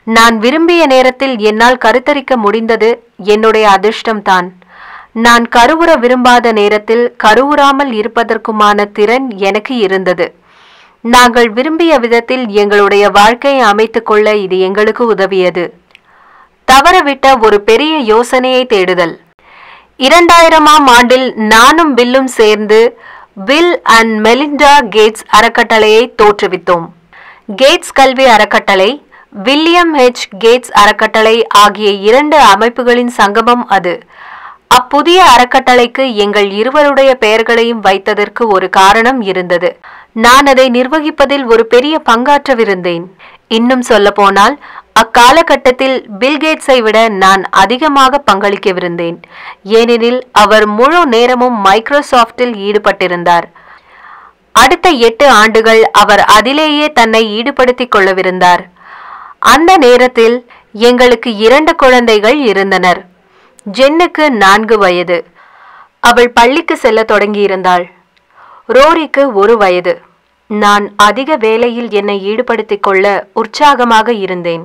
நான் விரும்பிய நேரத்தில் என்னால் கருத்தரிக்க முடிந்தது என்னுடைய அதிர்ஷ்டம்தான் நான் கருவுற விரும்பாத நேரத்தில் கருவுறாமல் இருப்பதற்குமான திறன் எனக்கு இருந்தது நாங்கள் விரும்பிய விதத்தில் எங்களுடைய வாழ்க்கையை அமைத்துக் கொள்ள இது எங்களுக்கு உதவியது தவறவிட்ட ஒரு பெரிய யோசனையை தேடுதல் இரண்டாயிரமாம் ஆண்டில் நானும் பில்லும் சேர்ந்து பில் அண்ட் மெலிண்டா கேட்ஸ் அறக்கட்டளையை தோற்றுவித்தோம் கேட்ஸ் கல்வி அறக்கட்டளை வில்லியம் ஹெச் கேட்ஸ் அறக்கட்டளை ஆகிய இரண்டு அமைப்புகளின் சங்கமம் அது அப்புதிய அறக்கட்டளைக்கு எங்கள் இருவருடைய பெயர்களையும் வைத்ததற்கு ஒரு காரணம் இருந்தது நான் அதை நிர்வகிப்பதில் ஒரு பெரிய பங்காற்றவிருந்தேன் இன்னும் சொல்லப்போனால் அக்காலகட்டத்தில் பில்கேட்ஸை விட நான் அதிகமாக பங்களிக்கவிருந்தேன் ஏனெனில் அவர் முழு நேரமும் மைக்ரோசாஃப்டில் ஈடுபட்டிருந்தார் அடுத்த எட்டு ஆண்டுகள் அவர் அதிலேயே தன்னை ஈடுபடுத்திக் கொள்ளவிருந்தார் அந்த நேரத்தில் எங்களுக்கு இரண்டு குழந்தைகள் இருந்தனர் ஜென்னுக்கு நான்கு வயது அவள் பள்ளிக்கு செல்ல தொடங்கியிருந்தாள் ரோரிக்கு ஒரு வயது நான் அதிக வேலையில் என்னை ஈடுபடுத்திக் கொள்ள உற்சாகமாக இருந்தேன்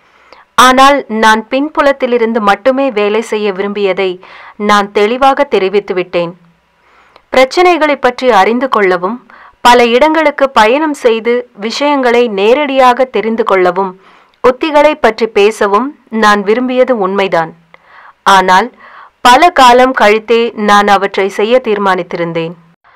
ஆனால் நான் பின்புலத்திலிருந்து மட்டுமே வேலை செய்ய விரும்பியதை நான் தெளிவாக தெரிவித்து விட்டேன் பிரச்சனைகளை பற்றி அறிந்து கொள்ளவும் பல இடங்களுக்கு பயணம் செய்து விஷயங்களை நேரடியாக தெரிந்து கொள்ளவும் உத்திகளை பற்றி பேசவும் நான் விரும்பியது உண்மைதான் ஆனால் பல காலம் கழித்தே நான் அவற்றை செய்ய தீர்மானித்திருந்தேன்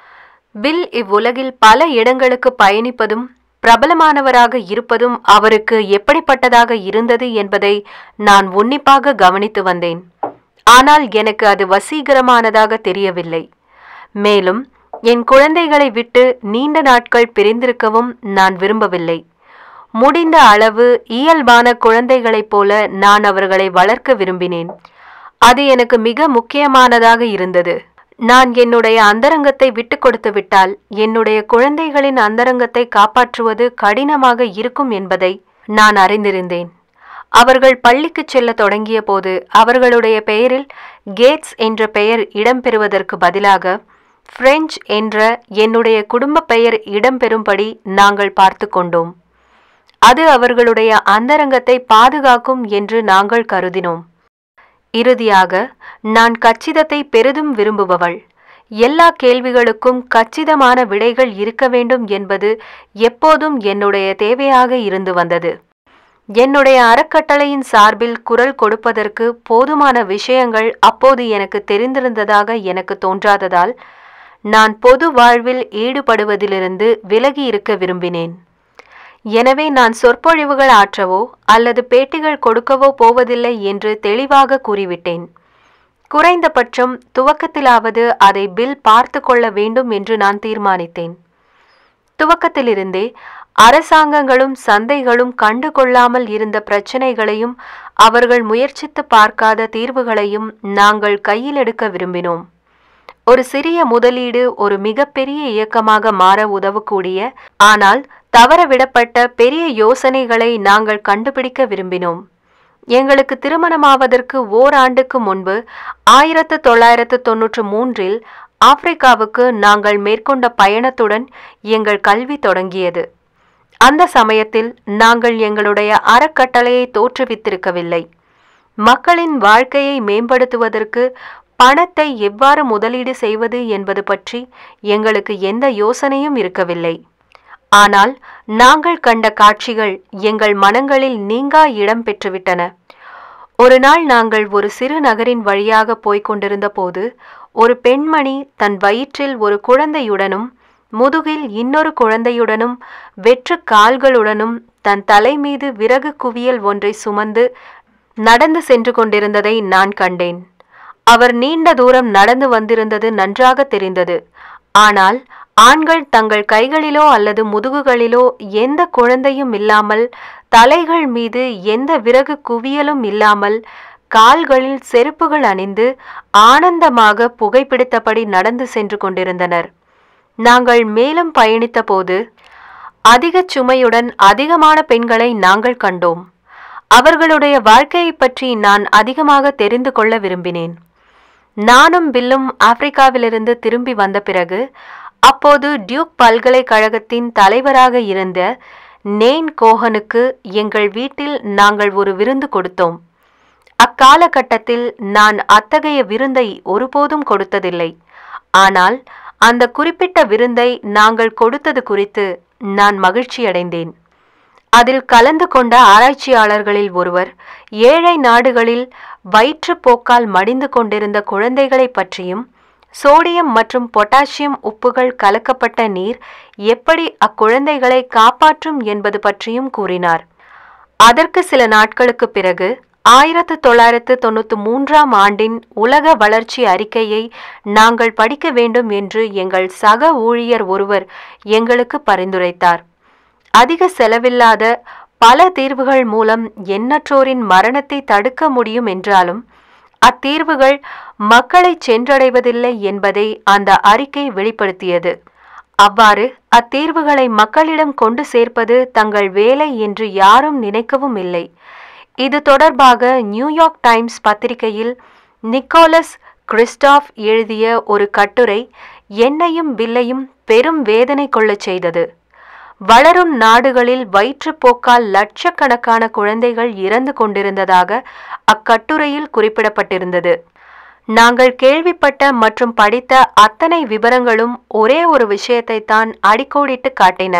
பில் இவ்வுலகில் பல இடங்களுக்கு பயணிப்பதும் பிரபலமானவராக இருப்பதும் அவருக்கு எப்படிப்பட்டதாக இருந்தது என்பதை நான் உன்னிப்பாக கவனித்து வந்தேன் ஆனால் எனக்கு அது வசீகரமானதாக தெரியவில்லை மேலும் என் குழந்தைகளை விட்டு நீண்ட நாட்கள் பிரிந்திருக்கவும் நான் விரும்பவில்லை முடிந்த அளவு இயல்பான குழந்தைகளைப் போல நான் அவர்களை வளர்க்க விரும்பினேன் அது எனக்கு மிக முக்கியமானதாக இருந்தது நான் என்னுடைய அந்தரங்கத்தை விட்டு கொடுத்து விட்டால் என்னுடைய குழந்தைகளின் அந்தரங்கத்தை காப்பாற்றுவது கடினமாக இருக்கும் என்பதை நான் அறிந்திருந்தேன் அவர்கள் பள்ளிக்கு செல்ல தொடங்கிய போது அவர்களுடைய பெயரில் கேட்ஸ் என்ற பெயர் இடம்பெறுவதற்கு பதிலாக பிரெஞ்ச் என்ற என்னுடைய குடும்ப பெயர் இடம்பெறும்படி நாங்கள் பார்த்து கொண்டோம் அது அவர்களுடைய அந்தரங்கத்தை பாதுகாக்கும் என்று நாங்கள் கருதினோம் இறுதியாக நான் கச்சிதத்தை பெரிதும் விரும்புபவள் எல்லா கேள்விகளுக்கும் கச்சிதமான விடைகள் இருக்க வேண்டும் என்பது எப்போதும் என்னுடைய தேவையாக இருந்து வந்தது என்னுடைய அறக்கட்டளையின் சார்பில் குரல் கொடுப்பதற்கு போதுமான விஷயங்கள் அப்போது எனக்கு தெரிந்திருந்ததாக எனக்கு தோன்றாததால் நான் பொது வாழ்வில் ஈடுபடுவதிலிருந்து விலகி இருக்க விரும்பினேன் எனவே நான் சொற்பொழிவுகள் ஆற்றவோ அல்லது பேட்டிகள் கொடுக்கவோ போவதில்லை என்று தெளிவாக கூறிவிட்டேன் குறைந்தபட்சம் துவக்கத்திலாவது அதை பில் பார்த்து கொள்ள வேண்டும் என்று நான் தீர்மானித்தேன் துவக்கத்திலிருந்தே அரசாங்கங்களும் சந்தைகளும் கண்டு கொள்ளாமல் இருந்த பிரச்சனைகளையும் அவர்கள் முயற்சித்து பார்க்காத தீர்வுகளையும் நாங்கள் கையில் எடுக்க விரும்பினோம் ஒரு சிறிய முதலீடு ஒரு மிகப்பெரிய இயக்கமாக மாற உதவக்கூடிய ஆனால் தவறவிடப்பட்ட பெரிய யோசனைகளை நாங்கள் கண்டுபிடிக்க விரும்பினோம் எங்களுக்கு திருமணமாவதற்கு ஓராண்டுக்கு முன்பு ஆயிரத்து தொள்ளாயிரத்து தொன்னூற்று மூன்றில் ஆப்பிரிக்காவுக்கு நாங்கள் மேற்கொண்ட பயணத்துடன் எங்கள் கல்வி தொடங்கியது அந்த சமயத்தில் நாங்கள் எங்களுடைய அறக்கட்டளையை தோற்றுவித்திருக்கவில்லை மக்களின் வாழ்க்கையை மேம்படுத்துவதற்கு பணத்தை எவ்வாறு முதலீடு செய்வது என்பது பற்றி எங்களுக்கு எந்த யோசனையும் இருக்கவில்லை ஆனால் நாங்கள் கண்ட காட்சிகள் எங்கள் மனங்களில் நீங்கா இடம் பெற்றுவிட்டன ஒரு நாள் நாங்கள் ஒரு சிறு நகரின் வழியாக போய்க் கொண்டிருந்த போது ஒரு பெண்மணி தன் வயிற்றில் ஒரு குழந்தையுடனும் முதுகில் இன்னொரு குழந்தையுடனும் வெற்று கால்களுடனும் தன் தலை மீது விறகு குவியல் ஒன்றை சுமந்து நடந்து சென்று கொண்டிருந்ததை நான் கண்டேன் அவர் நீண்ட தூரம் நடந்து வந்திருந்தது நன்றாக தெரிந்தது ஆனால் ஆண்கள் தங்கள் கைகளிலோ அல்லது முதுகுகளிலோ எந்த குழந்தையும் இல்லாமல் தலைகள் மீது எந்த விறகு குவியலும் இல்லாமல் கால்களில் செருப்புகள் அணிந்து ஆனந்தமாக புகைப்பிடித்தபடி நடந்து சென்று கொண்டிருந்தனர் நாங்கள் மேலும் பயணித்தபோது அதிக சுமையுடன் அதிகமான பெண்களை நாங்கள் கண்டோம் அவர்களுடைய வாழ்க்கையைப் பற்றி நான் அதிகமாக தெரிந்து கொள்ள விரும்பினேன் நானும் பில்லும் ஆப்பிரிக்காவிலிருந்து திரும்பி வந்த பிறகு அப்போது டியூக் பல்கலைக்கழகத்தின் தலைவராக இருந்த நேன் கோஹனுக்கு எங்கள் வீட்டில் நாங்கள் ஒரு விருந்து கொடுத்தோம் அக்காலகட்டத்தில் நான் அத்தகைய விருந்தை ஒருபோதும் கொடுத்ததில்லை ஆனால் அந்த குறிப்பிட்ட விருந்தை நாங்கள் கொடுத்தது குறித்து நான் மகிழ்ச்சியடைந்தேன் அதில் கலந்து கொண்ட ஆராய்ச்சியாளர்களில் ஒருவர் ஏழை நாடுகளில் வயிற்றுப்போக்கால் மடிந்து கொண்டிருந்த குழந்தைகளைப் பற்றியும் சோடியம் மற்றும் பொட்டாசியம் உப்புகள் கலக்கப்பட்ட நீர் எப்படி அக்குழந்தைகளை காப்பாற்றும் என்பது பற்றியும் கூறினார் அதற்கு சில நாட்களுக்கு பிறகு ஆயிரத்து தொள்ளாயிரத்து தொண்ணூத்தி மூன்றாம் ஆண்டின் உலக வளர்ச்சி அறிக்கையை நாங்கள் படிக்க வேண்டும் என்று எங்கள் சக ஊழியர் ஒருவர் எங்களுக்கு பரிந்துரைத்தார் அதிக செலவில்லாத பல தீர்வுகள் மூலம் எண்ணற்றோரின் மரணத்தை தடுக்க முடியும் என்றாலும் அத்தீர்வுகள் மக்களை சென்றடைவதில்லை என்பதை அந்த அறிக்கை வெளிப்படுத்தியது அவ்வாறு அத்தீர்வுகளை மக்களிடம் கொண்டு சேர்ப்பது தங்கள் வேலை என்று யாரும் நினைக்கவும் இல்லை இது தொடர்பாக நியூயார்க் டைம்ஸ் பத்திரிகையில் நிக்கோலஸ் கிறிஸ்டாஃப் எழுதிய ஒரு கட்டுரை என்னையும் பில்லையும் பெரும் வேதனை கொள்ளச் செய்தது வளரும் நாடுகளில் வயிற்றுப்போக்கால் லட்சக்கணக்கான குழந்தைகள் இறந்து கொண்டிருந்ததாக அக்கட்டுரையில் குறிப்பிடப்பட்டிருந்தது நாங்கள் கேள்விப்பட்ட மற்றும் படித்த அத்தனை விவரங்களும் ஒரே ஒரு விஷயத்தை தான் அடிக்கோடிட்டு காட்டின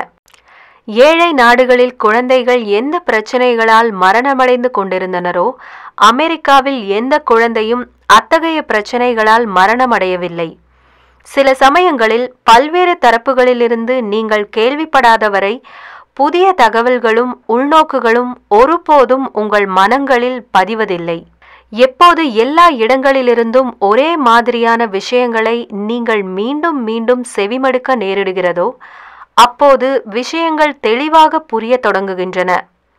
ஏழை நாடுகளில் குழந்தைகள் எந்த பிரச்சனைகளால் மரணமடைந்து கொண்டிருந்தனரோ அமெரிக்காவில் எந்த குழந்தையும் அத்தகைய பிரச்சனைகளால் மரணமடையவில்லை சில சமயங்களில் பல்வேறு தரப்புகளிலிருந்து நீங்கள் கேள்விப்படாதவரை புதிய தகவல்களும் உள்நோக்குகளும் ஒருபோதும் உங்கள் மனங்களில் பதிவதில்லை எப்போது எல்லா இடங்களிலிருந்தும் ஒரே மாதிரியான விஷயங்களை நீங்கள் மீண்டும் மீண்டும் செவிமடுக்க நேரிடுகிறதோ அப்போது விஷயங்கள் தெளிவாக புரிய தொடங்குகின்றன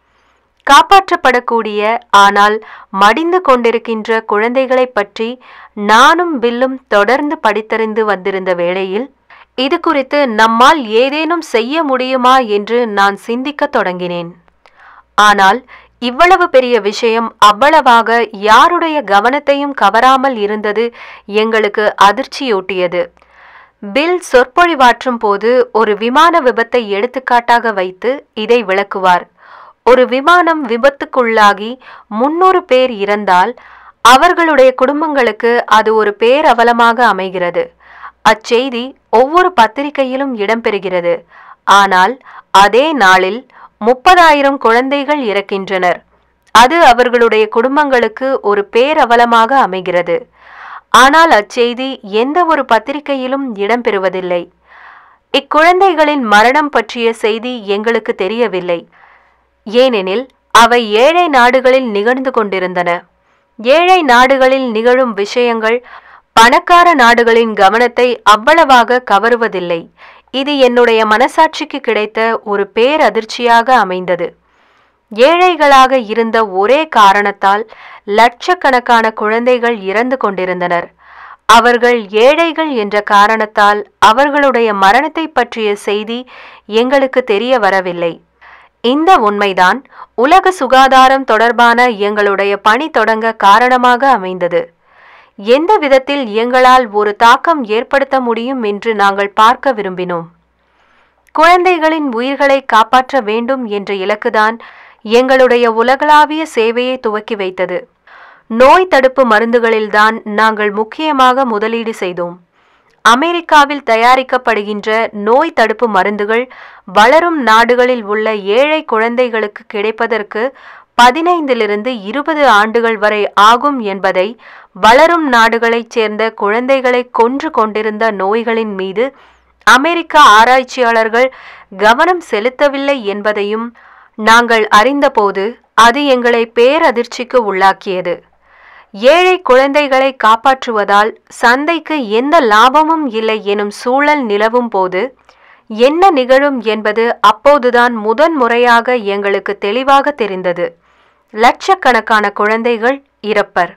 காப்பாற்றப்படக்கூடிய ஆனால் மடிந்து கொண்டிருக்கின்ற குழந்தைகளைப் பற்றி நானும் பில்லும் தொடர்ந்து படித்தறிந்து வந்திருந்த வேளையில் இது குறித்து நம்மால் ஏதேனும் செய்ய முடியுமா என்று நான் சிந்திக்கத் தொடங்கினேன் ஆனால் இவ்வளவு பெரிய விஷயம் அவ்வளவாக யாருடைய கவனத்தையும் கவராமல் இருந்தது எங்களுக்கு அதிர்ச்சியூட்டியது பில் சொற்பொழிவாற்றும் போது ஒரு விமான விபத்தை எடுத்துக்காட்டாக வைத்து இதை விளக்குவார் ஒரு விமானம் விபத்துக்குள்ளாகி முன்னூறு பேர் இறந்தால் அவர்களுடைய குடும்பங்களுக்கு அது ஒரு பேரவலமாக அமைகிறது அச்செய்தி ஒவ்வொரு பத்திரிகையிலும் இடம்பெறுகிறது ஆனால் அதே நாளில் முப்பதாயிரம் குழந்தைகள் இறக்கின்றனர் அது அவர்களுடைய குடும்பங்களுக்கு ஒரு பேரவலமாக அமைகிறது ஆனால் அச்செய்தி எந்த ஒரு பத்திரிகையிலும் இடம்பெறுவதில்லை இக்குழந்தைகளின் மரணம் பற்றிய செய்தி எங்களுக்கு தெரியவில்லை ஏனெனில் அவை ஏழை நாடுகளில் நிகழ்ந்து கொண்டிருந்தன ஏழை நாடுகளில் நிகழும் விஷயங்கள் பணக்கார நாடுகளின் கவனத்தை அவ்வளவாக கவருவதில்லை இது என்னுடைய மனசாட்சிக்கு கிடைத்த ஒரு பேரதிர்ச்சியாக அமைந்தது ஏழைகளாக இருந்த ஒரே காரணத்தால் லட்சக்கணக்கான குழந்தைகள் இறந்து கொண்டிருந்தனர் அவர்கள் ஏழைகள் என்ற காரணத்தால் அவர்களுடைய மரணத்தை பற்றிய செய்தி எங்களுக்கு தெரிய வரவில்லை இந்த உண்மைதான் உலக சுகாதாரம் தொடர்பான எங்களுடைய பணி தொடங்க காரணமாக அமைந்தது எந்த விதத்தில் எங்களால் ஒரு தாக்கம் ஏற்படுத்த முடியும் என்று நாங்கள் பார்க்க விரும்பினோம் குழந்தைகளின் உயிர்களை காப்பாற்ற வேண்டும் என்ற இலக்குதான் எங்களுடைய உலகளாவிய சேவையை துவக்கி வைத்தது நோய் தடுப்பு மருந்துகளில்தான் நாங்கள் முக்கியமாக முதலீடு செய்தோம் அமெரிக்காவில் தயாரிக்கப்படுகின்ற நோய் தடுப்பு மருந்துகள் வளரும் நாடுகளில் உள்ள ஏழை குழந்தைகளுக்கு கிடைப்பதற்கு பதினைந்திலிருந்து இருபது ஆண்டுகள் வரை ஆகும் என்பதை வளரும் நாடுகளைச் சேர்ந்த குழந்தைகளை கொன்று கொண்டிருந்த நோய்களின் மீது அமெரிக்க ஆராய்ச்சியாளர்கள் கவனம் செலுத்தவில்லை என்பதையும் நாங்கள் அறிந்தபோது அது எங்களை பேரதிர்ச்சிக்கு உள்ளாக்கியது ஏழை குழந்தைகளை காப்பாற்றுவதால் சந்தைக்கு எந்த லாபமும் இல்லை எனும் சூழல் நிலவும் போது என்ன நிகழும் என்பது அப்போதுதான் முதன் முறையாக எங்களுக்கு தெளிவாக தெரிந்தது லட்சக்கணக்கான குழந்தைகள் இறப்பர்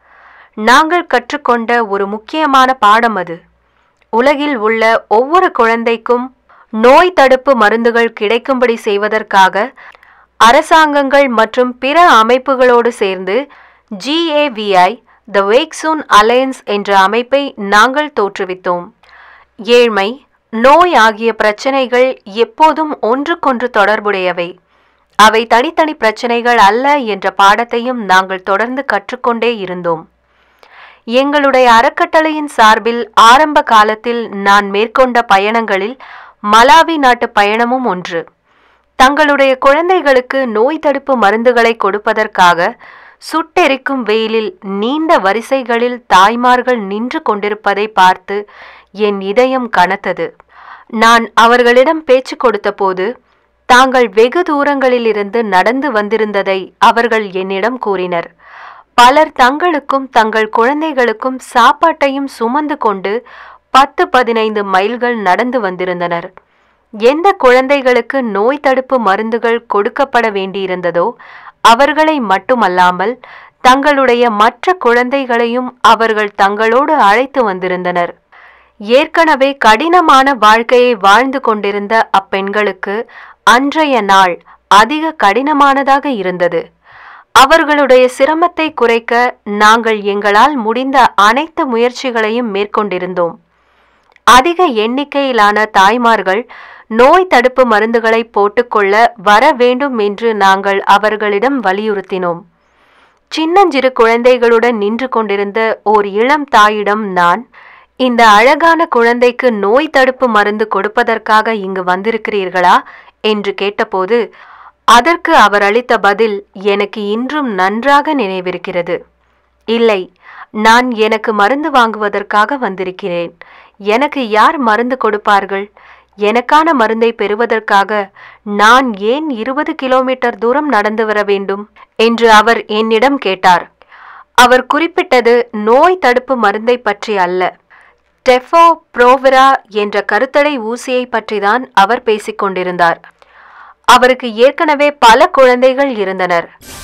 நாங்கள் கற்றுக்கொண்ட ஒரு முக்கியமான பாடம் அது உலகில் உள்ள ஒவ்வொரு குழந்தைக்கும் நோய் தடுப்பு மருந்துகள் கிடைக்கும்படி செய்வதற்காக அரசாங்கங்கள் மற்றும் பிற அமைப்புகளோடு சேர்ந்து ஜிஏவிஐ த வேக்சூன் அலையன்ஸ் என்ற அமைப்பை நாங்கள் தோற்றுவித்தோம் ஏழ்மை நோய் ஆகிய பிரச்சனைகள் எப்போதும் ஒன்றுக்கொன்று தொடர்புடையவை அவை தனித்தனி பிரச்சனைகள் அல்ல என்ற பாடத்தையும் நாங்கள் தொடர்ந்து கற்றுக்கொண்டே இருந்தோம் எங்களுடைய அறக்கட்டளையின் சார்பில் ஆரம்ப காலத்தில் நான் மேற்கொண்ட பயணங்களில் மலாவி நாட்டு பயணமும் ஒன்று தங்களுடைய குழந்தைகளுக்கு நோய் தடுப்பு மருந்துகளை கொடுப்பதற்காக சுட்டெரிக்கும் வெயிலில் நீண்ட வரிசைகளில் தாய்மார்கள் நின்று கொண்டிருப்பதை பார்த்து என் இதயம் கனத்தது நான் அவர்களிடம் பேச்சு கொடுத்தபோது தாங்கள் வெகு தூரங்களிலிருந்து நடந்து வந்திருந்ததை அவர்கள் என்னிடம் கூறினர் பலர் தங்களுக்கும் தங்கள் குழந்தைகளுக்கும் சாப்பாட்டையும் சுமந்து கொண்டு பத்து பதினைந்து மைல்கள் நடந்து வந்திருந்தனர் எந்த குழந்தைகளுக்கு நோய் தடுப்பு மருந்துகள் கொடுக்கப்பட வேண்டியிருந்ததோ அவர்களை மட்டுமல்லாமல் தங்களுடைய மற்ற குழந்தைகளையும் அவர்கள் தங்களோடு அழைத்து வந்திருந்தனர் ஏற்கனவே கடினமான வாழ்க்கையை வாழ்ந்து கொண்டிருந்த அப்பெண்களுக்கு அன்றைய நாள் அதிக கடினமானதாக இருந்தது அவர்களுடைய சிரமத்தை குறைக்க நாங்கள் எங்களால் முடிந்த அனைத்து முயற்சிகளையும் மேற்கொண்டிருந்தோம் அதிக எண்ணிக்கையிலான தாய்மார்கள் நோய் தடுப்பு மருந்துகளை போட்டுக்கொள்ள வர வேண்டும் என்று நாங்கள் அவர்களிடம் வலியுறுத்தினோம் சின்னஞ்சிறு குழந்தைகளுடன் நின்று கொண்டிருந்த ஓர் இளம் தாயிடம் நான் இந்த அழகான குழந்தைக்கு நோய் தடுப்பு மருந்து கொடுப்பதற்காக இங்கு வந்திருக்கிறீர்களா என்று கேட்டபோது அதற்கு அவர் அளித்த பதில் எனக்கு இன்றும் நன்றாக நினைவிருக்கிறது இல்லை நான் எனக்கு மருந்து வாங்குவதற்காக வந்திருக்கிறேன் எனக்கு யார் மருந்து கொடுப்பார்கள் எனக்கான மருந்தை பெறுவதற்காக நான் ஏன் இருபது கிலோமீட்டர் தூரம் நடந்து வர வேண்டும் என்று அவர் என்னிடம் கேட்டார் அவர் குறிப்பிட்டது நோய் தடுப்பு மருந்தை பற்றி அல்ல டெஃபோ புரோவரா என்ற கருத்தடை ஊசியை பற்றிதான் அவர் பேசிக் கொண்டிருந்தார் அவருக்கு ஏற்கனவே பல குழந்தைகள் இருந்தனர்